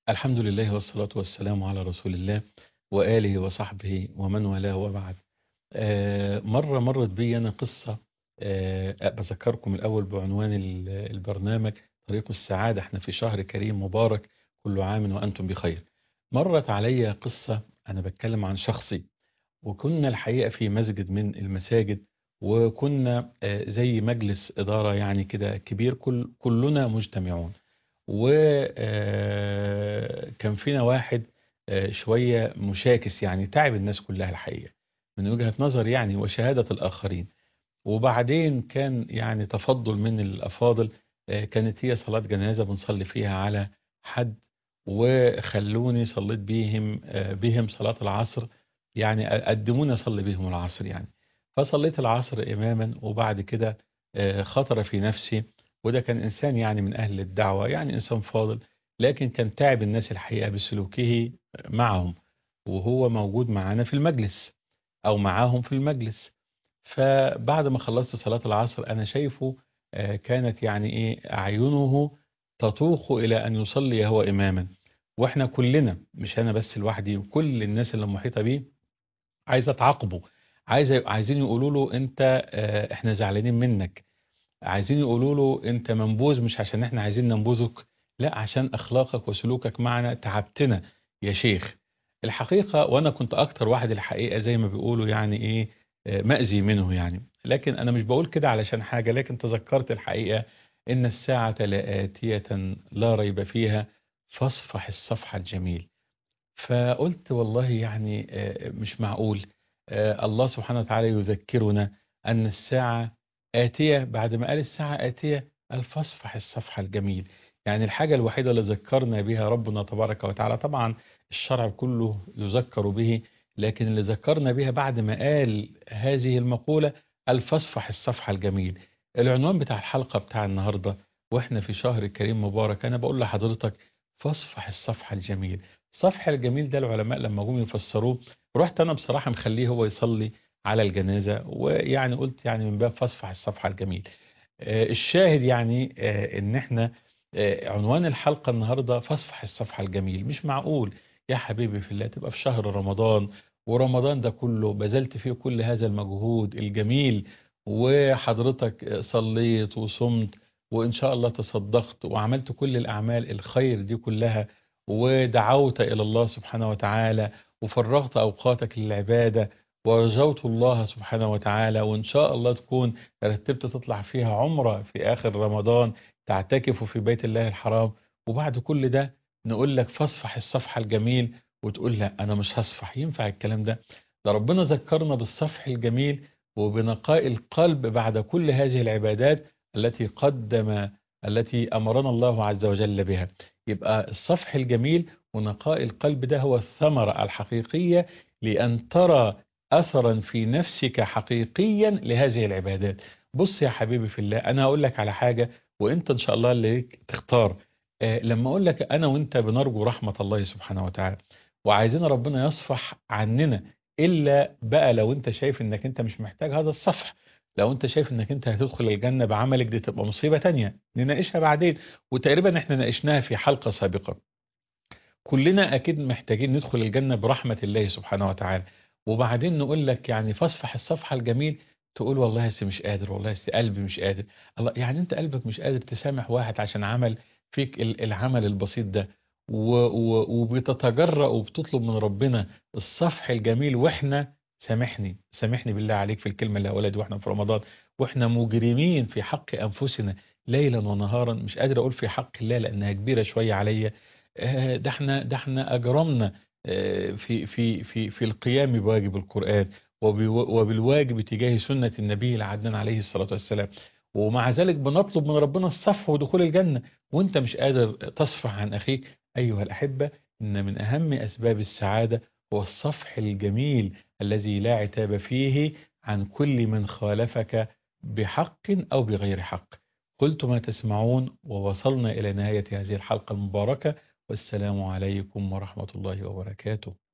الحمد لله والصلاة والسلام على رسول الله وآله وصحبه ومن والاه وبعد آه، مرة مرت بي أنا قصة آه، بذكركم الأول بعنوان ال- البرنامج طريق السعادة احنا في شهر كريم مبارك كل عام وأنتم بخير مرت علي قصة أنا بتكلم عن شخصي وكنا الحقيقة في مسجد من المساجد وكنا آه، زي مجلس إدارة يعني كده كبير كل كلنا مجتمعون وكان فينا واحد آه، شوية مشاكس يعني تعب الناس كلها الحقيقة من وجهة نظر يعني وشهادة الآخرين وبعدين كان يعني تفضل من الأفاضل آه، كانت هي صلاة جنازة بنصلي فيها على حد وخلوني صليت بيهم آه، بهم صلاة العصر يعني قدموني أصلي بيهم العصر يعني فصليت العصر إماما وبعد كده آه، خطر في نفسي وده كان إنسان يعني من أهل الدعوة يعني إنسان فاضل لكن كان تعب الناس الحقيقة بسلوكه معهم وهو موجود معانا في المجلس أو معاهم في المجلس فبعد ما خلصت صلاة العصر أنا شايفه آه، كانت يعني إيه أعينه تطوق إلى أن يصلي هو إماما وإحنا كلنا مش أنا بس لوحدي وكل الناس اللي محيطة بيه عايزة تعاقبه عايزة عايزين يقولوا له أنت آه، إحنا زعلانين منك عايزين يقولوا له انت منبوذ مش عشان احنا عايزين ننبذك لا عشان اخلاقك وسلوكك معنا تعبتنا يا شيخ الحقيقة وانا كنت اكتر واحد الحقيقة زي ما بيقولوا يعني ايه آه، مأذي منه يعني لكن انا مش بقول كده علشان حاجة لكن تذكرت الحقيقة ان الساعة لآتية لا ريب فيها فاصفح الصفح الجميل فقلت والله يعني آه، مش معقول آه، الله سبحانه وتعالى يذكرنا أن الساعة آتية بعد ما قال الساعة آتية قال فاصفح الصفح الجميل يعني الحاجة الوحيدة اللي ذكرنا بها ربنا تبارك وتعالى طبعا الشرع كله يذكر به لكن اللي ذكرنا بها بعد ما قال هذه المقولة قال فاصفح الصفح الجميل العنوان بتاع الحلقة بتاع النهاردة واحنا في شهر كريم مبارك أنا بقول لحضرتك فاصفح الصفح الجميل الصفح الجميل ده العلماء لما جم يفسروه رحت انا بصراحه مخليه هو يصلي على الجنازه ويعني قلت يعني من باب فاصفح الصفحه الجميل آه، الشاهد يعني آه، ان احنا آه، عنوان الحلقه النهارده فاصفح الصفحه الجميل مش معقول يا حبيبي في الله تبقى في شهر رمضان ورمضان ده كله بذلت فيه كل هذا المجهود الجميل وحضرتك صليت وصمت وان شاء الله تصدقت وعملت كل الاعمال الخير دي كلها ودعوت إلى الله سبحانه وتعالى وفرغت أوقاتك للعبادة ورجوت الله سبحانه وتعالى وإن شاء الله تكون رتبت تطلع فيها عمرة في آخر رمضان تعتكف في بيت الله الحرام وبعد كل ده نقول لك فاصفح الصفحة الجميل وتقول لا أنا مش هصفح ينفع الكلام ده ده ربنا ذكرنا بالصفح الجميل وبنقاء القلب بعد كل هذه العبادات التي قدم التي أمرنا الله عز وجل بها يبقى الصفح الجميل ونقاء القلب ده هو الثمرة الحقيقية لأن ترى أثرا في نفسك حقيقيا لهذه العبادات بص يا حبيبي في الله أنا هقول لك على حاجة وإنت إن شاء الله اللي ليك تختار آه لما أقول لك أنا وإنت بنرجو رحمة الله سبحانه وتعالى وعايزين ربنا يصفح عننا إلا بقى لو أنت شايف إنك أنت مش محتاج هذا الصفح لو أنت شايف إنك أنت هتدخل الجنة بعملك دي تبقى مصيبة تانية نناقشها بعدين وتقريبا احنا ناقشناها في حلقة سابقة كلنا اكيد محتاجين ندخل الجنة برحمة الله سبحانه وتعالى وبعدين نقول لك يعني فاصفح الصفحة الجميل تقول والله يا مش قادر والله يا قلبي مش قادر الله يعني انت قلبك مش قادر تسامح واحد عشان عمل فيك ال- العمل البسيط ده و و وبتتجرأ وبتطلب من ربنا الصفح الجميل واحنا سامحني سامحني بالله عليك في الكلمة اللي هقولها دي واحنا في رمضان واحنا مجرمين في حق انفسنا ليلا ونهارا مش قادر اقول في حق الله لانها كبيره شويه عليا آه، ده احنا ده احنا اجرمنا آه، في في في في القيام بواجب القران وبو- وبالواجب تجاه سنه النبي العدنان عليه الصلاه والسلام ومع ذلك بنطلب من ربنا الصفح ودخول الجنه وانت مش قادر تصفح عن اخيك ايها الاحبه ان من اهم اسباب السعاده هو الصفح الجميل الذي لا عتاب فيه عن كل من خالفك بحق او بغير حق قلت ما تسمعون ووصلنا إلى نهاية هذه الحلقة المباركة والسلام عليكم ورحمة الله وبركاته